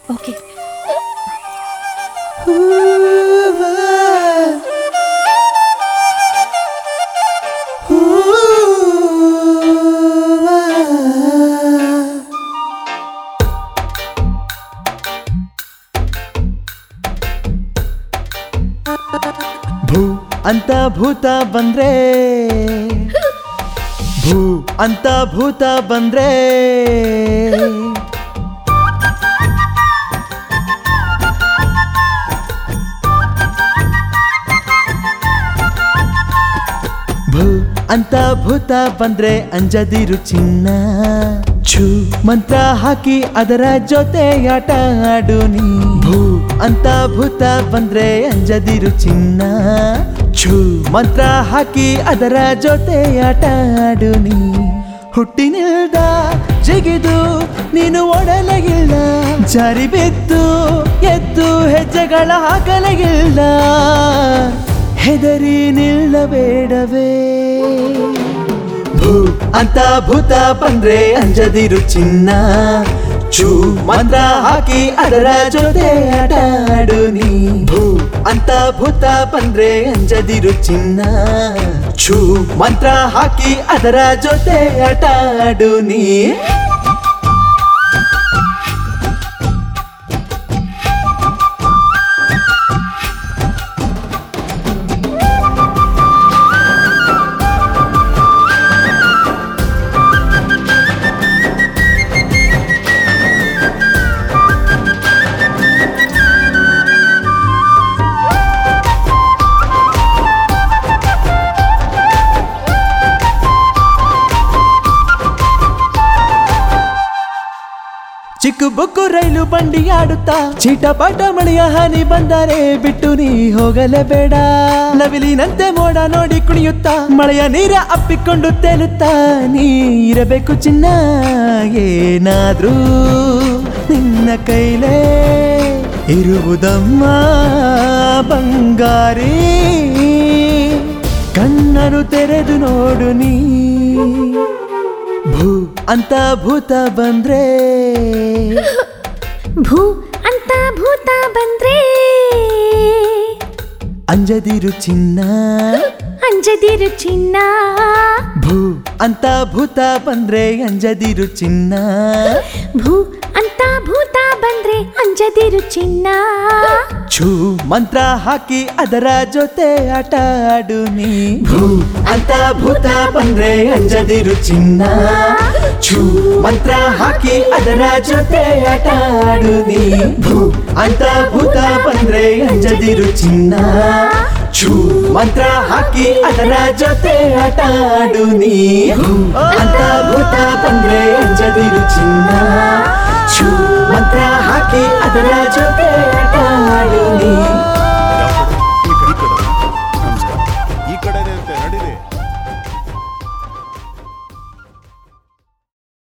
okay ಭೂ ಅಂತ ಭೂತ ಬಂದ್ರೆ ಭೂ ಅಂತ ಭೂತ ಬಂದ್ರೆ ಭೂ ಅಂತ ಭೂತ ಬಂದ್ರೆ ಅಂಜದಿರು ಚಿನ್ನ ಛೂ ಮಂತ್ರ ಹಾಕಿ ಅದರ ಜೊತೆ ಆಟ ಆಡು ನೀ ಭೂ ಅಂತ ಭೂತ ಬಂದ್ರೆ ಅಂಜದಿರು ಚಿನ್ನ ಛೂ ಮಂತ್ರ ಹಾಕಿ ಅದರ ಜೊತೆ ಆಟ ಆಡು ನೀ ಹುಟ್ಟಿನಿಲ್ದ ಜಿಗಿದು ನೀನು ಒಡಲಗಿಲ್ಲ ಜಾರಿ ಬಿದ್ದು ಎದ್ದು ಹೆಜ್ಜೆಗಳ ಹಾಕಲಗಿಲ್ಲ ಹೆದರಿ ನಿಲ್ಲಬೇಡವೇ ಭೂ ಅಂತ ಭೂತ ಬಂದ್ರೆ ಅಂಜದಿರು ಚಿನ್ನ ಚೂ ಮಂತ್ರ ಹಾಕಿ ಅದರ ಜೊತೆ ಆಟ ಆಡು ನೀ ಭೂ ಅಂತ ಭೂತ ಬಂದ್ರೆ ಅಂಜದಿರು ಚಿನ್ನ ಚೂ ಮಂತ್ರ ಹಾಕಿ ಅದರ ಜೊತೆ ಆಟ ಆಡು ನೀ ಚಿಕ್ಕ ಬುಕ್ಕು ರೈಲು ಬಂಡಿ ಆಡುತ್ತಾ ಚೀಟಪಾಟ ಮಳೆಯ ಹನಿ ಬಂದರೆ ಬಿಟ್ಟು ನೀ ಹೋಗಲೇಬೇಡ ನವಿಲಿನಂತೆ ಮೋಡ ನೋಡಿ ಕುಣಿಯುತ್ತಾ ಮಳೆಯ ನೀರ ಅಪ್ಪಿಕೊಂಡು ತೇಲುತ್ತಾ ನೀ ಇರಬೇಕು ಚಿನ್ನ ಏನಾದ್ರೂ ನಿನ್ನ ಕೈಲೇ ಇರುವುದಮ್ಮ ಬಂಗಾರಿ ಕಣ್ಣನು ತೆರೆದು ನೋಡು ನೀ ಭೂ ಅಂತ ಭೂತ ಬಂದ್ರೆ ಭೂ ಅಂತ ಭೂತ ಬಂದ್ರೆ ಅಂಜದಿರು ಚಿನ್ನ ಅಂಜದಿರು ಚಿನ್ನ ಭೂ ಅಂತ ಭೂತ ಬಂದ್ರೆ ಅಂಜದಿರು ಚಿನ್ನ ಭೂ ಅಂತ ಭೂತ ಬಂದ್ರೆ ಅಂಜದಿರು ಚಿನ್ನ ಛೂ ಮಂತ್ರ ಹಾಕಿ ಅದರ ಜೊತೆ ಆಟ ಆಡು ನೀ ಭೂ ಅಂತ ಭೂತ ಬಂದ್ರೆ ಅಂಜದಿರು ಚಿನ್ನ ಛೂ ಮಂತ್ರ ಹಾಕಿ ಅದರ ಜೊತೆ ಆಟ ಆಡು ನೀ ಭೂ ಅಂತ ಭೂತ ಬಂದ್ರೆ ಅಂಜದಿರು ಚಿನ್ನ ಛೂ ಮಂತ್ರ ಹಾಕಿ ಅದರ ಜೊತೆ ಆಟ ಆಡು ನೀ ಭೂ ಅಂತ ಭೂತ ಬಂದ್ರೆ ಅಂಜದಿರು ಚಿನ್ನ ಛೂ ಮಂತ್ರ ಹಾಕಿ ಅದರ ಜೊತೆ ಆಟ ಆಡು ನೀ